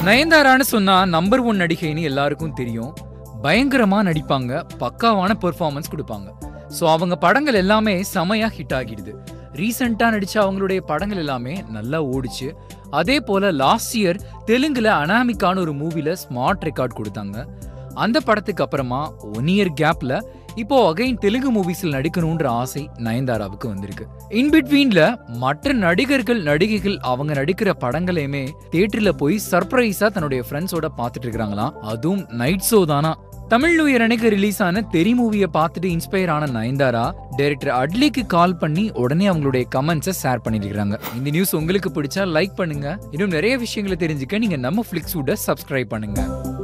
நயன்தாரான்னு சொன்னா number one நடிகைன்னு எல்லாருக்கும் தெரியும் பயங்கரமா நடிப்பாங்க பக்காவான பெர்ஃபார்மன்ஸ் கொடுப்பாங்க ஸோ அவங்க படங்கள் எல்லாமே செமையா ஹிட் ஆகிடுது ரீசெண்டா நடிச்ச அவங்களுடைய படங்கள் எல்லாமே நல்லா ஓடிச்சு அதே போல லாஸ்ட் இயர் தெலுங்குல அனாமிக்கான ஒரு மூவில ஸ்மார்ட் ரெக்கார்ட் கொடுத்தாங்க அந்த படத்துக்கு அப்புறமா ஒன் இயர் கேப்ல இப்போ அகைன் தெலுங்கு மூவிஸ்ல நடிக்கணும்ன்ற ஆசை நயன்தாராவுக்கு வந்திருக்கு இன்பிட்வீன்ல மற்ற நடிகர்கள் நடிகைகள் அவங்க நடிக்கிற படங்களையுமே தியேட்டர்ல போய் சர்ப்ரைஸா தன்னுடைய ஃப்ரெண்ட்ஸோட பார்த்துட்டு இருக்காங்களாம் அதுவும் நைட் ஷோ தானா தமிழ் நியூ இயர் அன்னைக்கு ரிலீஸ் ஆன தெரி மூவியை பார்த்துட்டு இன்ஸ்பயர் ஆன நயன்தாரா டைரக்டர் அட்லிக்கு கால் பண்ணி உடனே அவங்களுடைய கமெண்ட்ஸை ஷேர் பண்ணிருக்காங்க இந்த நியூஸ் உங்களுக்கு பிடிச்சா லைக் பண்ணுங்க இன்னும் நிறைய விஷயங்களை தெரிஞ்சுக்க நீங்க நம்ம ஃபிளிக்ஸ் சப்ஸ்கிரைப் பண்ணுங்க